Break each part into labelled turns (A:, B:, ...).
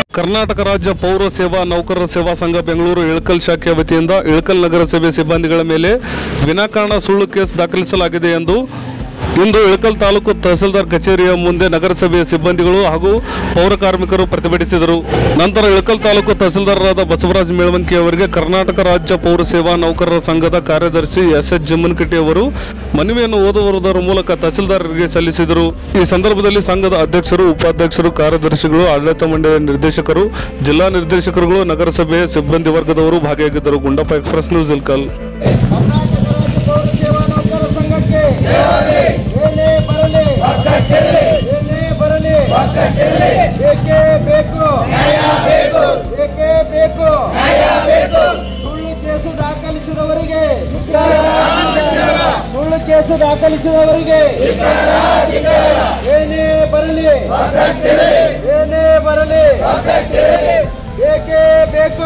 A: ಕರ್ನಾಟಕ ರಾಜ್ಯ ಪೌರ ಸೇವಾ ನೌಕರರ ಸೇವಾ ಸಂಘ ಬೆಂಗಳೂರು ಇಳಕಲ್ ಶಾಖೆಯ ವತಿಯಿಂದ ಇಳಕಲ್ ನಗರಸಭೆ ಸಿಬ್ಬಂದಿಗಳ ಮೇಲೆ ವಿನಾಕಾರಣ ಸುಳ್ಳು ಕೇಸ್ ದಾಖಲಿಸಲಾಗಿದೆ ಎಂದು ಇಂದು ಇಳಕಲ್ ತಾಲೂಕು ತಹಸೀಲ್ದಾರ್ ಕಚೇರಿಯ ಮುಂದೆ ನಗರಸಭೆಯ ಸಿಬ್ಬಂದಿಗಳು ಹಾಗೂ ಪೌರ ಕಾರ್ಮಿಕರು ಪ್ರತಿಭಟಿಸಿದರು ನಂತರ ಇಳಕಲ್ ತಾಲೂಕು ತಹಸೀಲ್ದಾರರಾದ ಬಸವರಾಜ ಮೇಳವಂಕಿ ಅವರಿಗೆ ಕರ್ನಾಟಕ ರಾಜ್ಯ ಪೌರ ಸೇವಾ ನೌಕರರ ಸಂಘದ ಕಾರ್ಯದರ್ಶಿ ಎಸ್ ಎಚ್ ಜಮ್ಮನಕಟ್ಟಿ ಅವರು ಮನವಿಯನ್ನು ಓದುವುದರ ಮೂಲಕ ತಹಸೀಲ್ದಾರರಿಗೆ ಸಲ್ಲಿಸಿದರು ಈ ಸಂದರ್ಭದಲ್ಲಿ ಸಂಘದ ಅಧ್ಯಕ್ಷರು ಉಪಾಧ್ಯಕ್ಷರು ಕಾರ್ಯದರ್ಶಿಗಳು ಆಡಳಿತ ಮಂಡಳಿಯ ನಿರ್ದೇಶಕರು ಜಿಲ್ಲಾ ನಿರ್ದೇಶಕರುಗಳು ನಗರಸಭೆಯ ಸಿಬ್ಬಂದಿ ವರ್ಗದವರು ಭಾಗಿಯಾಗಿದ್ದರು ಗುಂಡಪ್ಪ ಎಕ್ಸ್ಪ್ರೆಸ್ ನ್ಯೂಸ್ ಇಲ್ಕಲ್
B: ಸುಳ್ಳು ಕೇಸು ದಾಖಲಿಸಿದವರಿಗೆ ಏನೇ ಬರಲಿ ಏನೇ ಬರಲಿ ಬೇಕೇ ಬೇಕು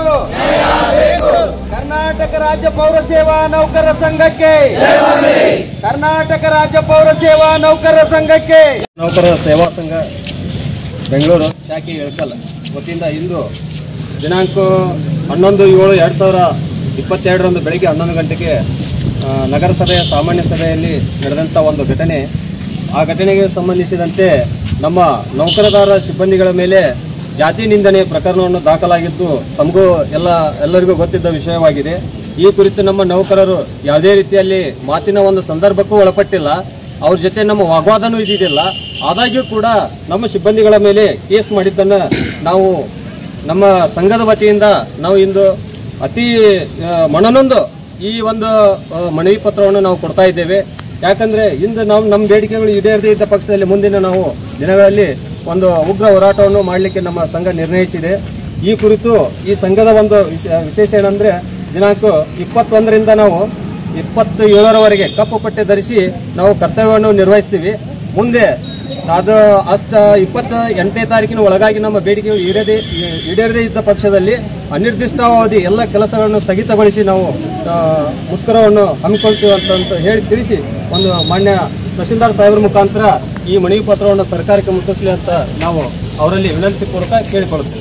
B: ಕರ್ನಾಟಕ ರಾಜ್ಯ ಪೌರ ಸೇವಾ ನೌಕರರ ಸಂಘಕ್ಕೆ ಕರ್ನಾಟಕ ರಾಜ್ಯ ಪೌರ ಸೇವಾ ನೌಕರರ ಸಂಘಕ್ಕೆ
C: ನೌಕರರ ಸೇವಾ ಸಂಘ ಬೆಂಗಳೂರು ಶಾಖೆ ಇಳಕಲ್ ವತಿಯಿಂದ ಇಂದು ದಿನಾಂಕ ಹನ್ನೊಂದು ಏಳು ಎರಡು ಸಾವಿರ ಇಪ್ಪತ್ತೆರಡರಂದು ಬೆಳಗ್ಗೆ ಹನ್ನೊಂದು ಗಂಟೆಗೆ ಆ, ನಗರಸಭೆಯ ಸಾಮಾನ್ಯ ಸಭೆಯಲ್ಲಿ ನಡೆದಂಥ ಒಂದು ಘಟನೆ ಆ ಘಟನೆಗೆ ಸಂಬಂಧಿಸಿದಂತೆ ನಮ್ಮ ನೌಕರದಾರ ಸಿಬ್ಬಂದಿಗಳ ಮೇಲೆ ಜಾತಿ ನಿಂದನೆ ಪ್ರಕರಣವನ್ನು ದಾಖಲಾಗಿದ್ದು ತಮಗೂ ಎಲ್ಲ ಎಲ್ಲರಿಗೂ ಗೊತ್ತಿದ್ದ ವಿಷಯವಾಗಿದೆ ಈ ಕುರಿತು ನಮ್ಮ ನೌಕರರು ಯಾವುದೇ ರೀತಿಯಲ್ಲಿ ಮಾತಿನ ಒಂದು ಸಂದರ್ಭಕ್ಕೂ ಒಳಪಟ್ಟಿಲ್ಲ ಅವ್ರ ಜೊತೆ ನಮ್ಮ ವಾಗ್ವಾದನೂ ಇದ್ದಿದ್ದಿಲ್ಲ ಆದಾಗ್ಯೂ ಕೂಡ ನಮ್ಮ ಸಿಬ್ಬಂದಿಗಳ ಮೇಲೆ ಕೇಸ್ ಮಾಡಿದ್ದನ್ನು ನಾವು ನಮ್ಮ ಸಂಘದ ವತಿಯಿಂದ ನಾವು ಇಂದು ಅತಿ ಆ, ಮನನೊಂದು ಈ ಒಂದು ಆ, ಮನವಿ ಪತ್ರವನ್ನು ನಾವು ಕೊಡ್ತಾ ಇದ್ದೇವೆ ಯಾಕಂದ್ರೆ ಇಂದು ನಾವು ನಮ್ಮ ಬೇಡಿಕೆಗಳು ಈಡೇರದೇ ಇದ್ದ ಪಕ್ಷದಲ್ಲಿ ಮುಂದಿನ ನಾವು ದಿನಗಳಲ್ಲಿ ಒಂದು ಉಗ್ರ ಹೋರಾಟವನ್ನು ಮಾಡಲಿಕ್ಕೆ ನಮ್ಮ ಸಂಘ ನಿರ್ಣಯಿಸಿದೆ ಈ ಕುರಿತು ಈ ಸಂಘದ ಒಂದು ವಿಶ- ವಿಶೇಷ ಏನಂದ್ರೆ ದಿನಾಂಕ ಇಪ್ಪತ್ತೊಂದರಿಂದ ನಾವು ಇಪ್ಪತ್ತು ಏಳರವರೆಗೆ ಕಪ್ಪು ಪಟ್ಟೆ ಧರಿಸಿ ನಾವು ಕರ್ತವ್ಯವನ್ನು ನಿರ್ವಹಿಸ್ತೀವಿ ಮುಂದೆ ಅದು ಅಷ್ಟ ಇಪ್ಪತ್ತ ಎಂಟನೇ ತಾರೀಕಿನ ಒಳಗಾಗಿ ನಮ್ಮ ಬೇಡಿಕೆಗಳು ಈಡೇರದೇ ಈಡೇರದೇ ಇದ್ದ ಪಕ್ಷದಲ್ಲಿ ಅನಿರ್ದಿಷ್ಟಾವಧಿ ಎಲ್ಲ ಕೆಲಸಗಳನ್ನು ಸ್ಥಗಿತಗೊಳಿಸಿ ನಾವು ಆ, ಮುಷ್ಕರವನ್ನು ಹಮ್ಮಿಕೊಳ್ತೀವಿ ಅಂತ ಅಂತ ಹೇಳಿ ತಿಳಿಸಿ ಒಂದು ಮಾನ್ಯ ತಹಶೀಲ್ದಾರ್ ಸಾಹೇಬರ ಮುಖಾಂತರ ಈ ಮನವಿ ಪತ್ರವನ್ನು ಸರ್ಕಾರಕ್ಕೆ ಮುಟ್ಟಿಸಲಿ ಅಂತ ನಾವು ಅವರಲ್ಲಿ ವಿನಂತಿ ಪೂರ್ವಕ ಕೇಳಿಕೊಳ್ಳುತ್ತೇವೆ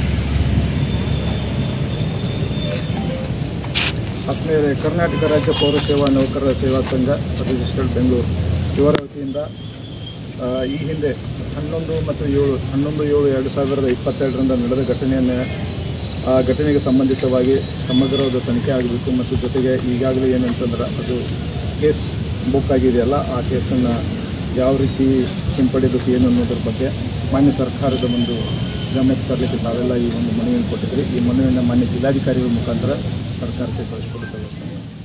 D: ಆತ್ಮೀಯರೇ ಕರ್ನಾಟಕ ರಾಜ್ಯ ಪೌರ ಸೇವಾ ನೌಕರರ ಸೇವಾ ಸಂಘ ರಿಜಿಸ್ಟರ್ಡ್ ಬೆಂಗಳೂರು ಇವರ ವತಿಯಿಂದ ಆ, ಈ ಹಿಂದೆ ಹನ್ನೊಂದು ಮತ್ತು ಏಳು ಹನ್ನೊಂದು ಏಳು ಎರಡು ಸಾವಿರದ ಇಪ್ಪತ್ತೆರಡರಿಂದ ನಡೆದ ಘಟನೆಯನ್ನು ಆ ಘಟನೆಗೆ ಸಂಬಂಧಿತವಾಗಿ ಸಮಗ್ರವಾದ ತನಿಖೆ ಆಗಬೇಕು ಮತ್ತು ಜೊತೆಗೆ ಈಗಾಗಲೇ ಏನಂತಂದ್ರೆ ಅದು ಕೇಸ್ ಬುಕ್ ಆಗಿದೆಯಲ್ಲ ಆ ಕೇಸನ್ನು ಯಾವ ರೀತಿ ಹಿಂಪಡೆಯಬೇಕು ಏನು ಅನ್ನೋದ್ರ ಬಗ್ಗೆ ಮಾನ್ಯ ಸರ್ಕಾರದ ಒಂದು ಗಮನಕ್ಕೆ ತರಲಿಕ್ಕೆ ತಾವೆಲ್ಲ ಈ ಒಂದು ಮನವಿಯನ್ನು ಕೊಟ್ಟಿದ್ರಿ ಈ ಮನವಿಯನ್ನು ಮಾನ್ಯ ಜಿಲ್ಲಾಧಿಕಾರಿಗಳ ಮುಖಾಂತರ ಸರ್ಕಾರಕ್ಕೆ ಕಳಿಸ್ಕೊಡುತ್ತೇವೆ